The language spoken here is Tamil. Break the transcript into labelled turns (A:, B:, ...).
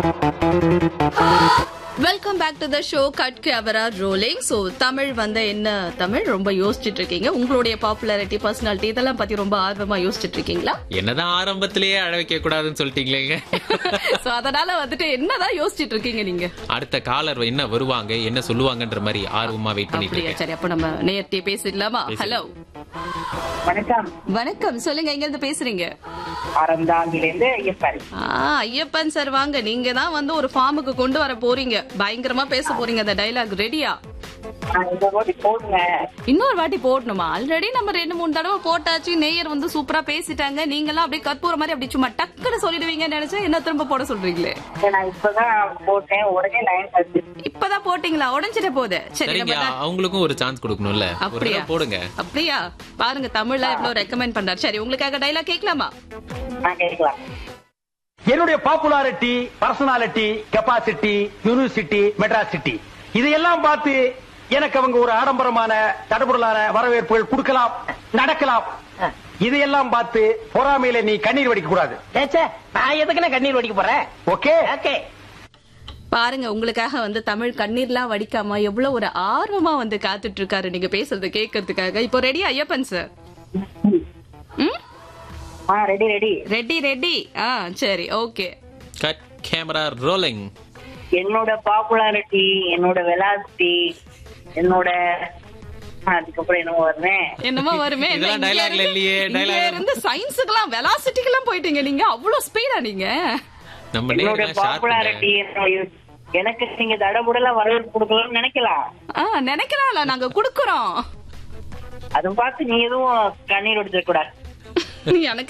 A: Welcome back to the show cut camera rolling so Tamil வந்த என்ன தமிழ் ரொம்ப யோசிச்சுட்டு இருக்கீங்க உங்களுடைய பாப்புலாரிட்டி பர்சனாலிட்டி இதெல்லாம் பத்தி ரொம்ப ஆர்வமா யோசிச்சுட்டு இருக்கீங்களா
B: என்னதான் ஆரம்பத்திலேயே அழ வைக்க கூடாதுன்னு சொல்லிட்டீங்களேங்க
A: சோ அதனால வந்துட்டு என்னதான் யோசிச்சுட்டு இருக்கீங்க நீங்க
B: அடுத்த காலர் என்ன வருவாங்க என்ன சொல்லுவாங்கன்ற மாதிரி ஆர்வமா வெயிட் பண்ணிட்டு
A: அப்படியா
B: இருக்கேன்
A: சரி அப்ப நம்ம நேர்த்திய பேசிடலாமா ஹலோ
C: வணக்கம்
A: வணக்கம் சொல்லுங்க எங்க இருந்து பேசுறீங்க
C: அறந்தாங்கிலிருந்து ஐயப்பன்
A: ஆ ஐயப்பன் சார் வாங்க நீங்க தான் வந்து ஒரு ஃபார்முக்கு கொண்டு வர போறீங்க பயங்கரமா பேச போறீங்க அந்த டைலாக் ரெடியா
C: நான் இந்த வாட்டி போடுங்க
A: இன்னொரு வாட்டி போடணுமா ஆல்ரெடி நம்ம ரெண்டு மூணு தடவை போட்டாச்சு நேயர் வந்து சூப்பரா பேசிட்டாங்க நீங்களாம் அப்படியே கற்பூர மாதிரி அப்படி சும்மா டக்குன்னு சொல்லிடுவீங்கன்னு நினைச்சா என்ன திரும்ப போட சொல்றீங்களே
C: நான் இப்பதான் போட்டேன் உடனே லைன் வந்து
A: இப்பதான் போட்டீங்களா உடஞ்சிட்ட போகுது சரி
B: சரிங்க
A: நம்ம தான்-
B: அவங்களுக்கும் ஒரு சான்ஸ் கொடுக்கணும்ல ஒரு
A: அப்படியா
B: தடவை போடுங்க
A: அப்படியா பாருங்க தமிழ்ல எவ்வளவு ரெக்கமெண்ட் பண்றாரு சரி உங்களுக்காக டைலாக் கேட்கலாமா
C: நான் கேட்கலாம்
D: என்னுடைய popularity personality capacity university Madras city இதையெல்லாம் பார்த்து எனக்கு அவங்க ஒரு ஆடம்பரமான தடபுடலான வரவேற்புகள் கொடுக்கலாம் நடக்கலாம் இதையெல்லாம் பார்த்து பொறாமையில நீ கண்ணீர் வடிக்க கூடாது
C: நான் எதுக்குன்னு கண்ணீர் வடிக்க போறேன்
D: ஓகே
C: ஓகே
A: பாருங்க உங்களுக்காக வந்து தமிழ் கண்ணீர்லாம் வடிக்காம எவ்வளவு ஒரு ஆர்வமா வந்து காத்துட்டு இருக்காரு நீங்க பேசுறது கேட்கறதுக்காக இப்போ ரெடி ஐயப்பன் சார் ம்
C: ஆ ரெடி ரெடி
A: ரெடி ரெடி ஆ சரி ஓகே
B: கட் கேமரா ரோலிங்
C: என்னோட பாப்புலாரிட்டி என்னோட வெலாசிட்டி என்னோட அதுக்கப்புறம் என்னமோ வருவேன்
A: என்னமோ வருமே என்ன
B: இதெல்லாம்
A: இங்க
B: dialogue ல
A: இருந்து-
B: இல்லையே,
A: இங்க
B: dialogue.
A: இருந்து சயின்ஸுக்கெல்லாம் வெலாசிட்டிக்கெல்லாம் போயிட்டீங்க நீங்க அவ்வளவு ஸ்பீடா நீங்க
B: நம்ம
C: என்னோட
B: நேரம் ஷார்ப்
C: பாப்புலாரிட்டி எனக்கு நீங்க தடபுடலாம் வரவேற்பு கொடுக்கலாம்னு நினைக்கலாம்
A: ஆ நினைக்கலாம்ல நாங்க குடுக்குறோம்
C: அதை பார்த்து நீ எதுவும் கண்ணீர் வடிச்சிட கூடாது
A: எனக்கு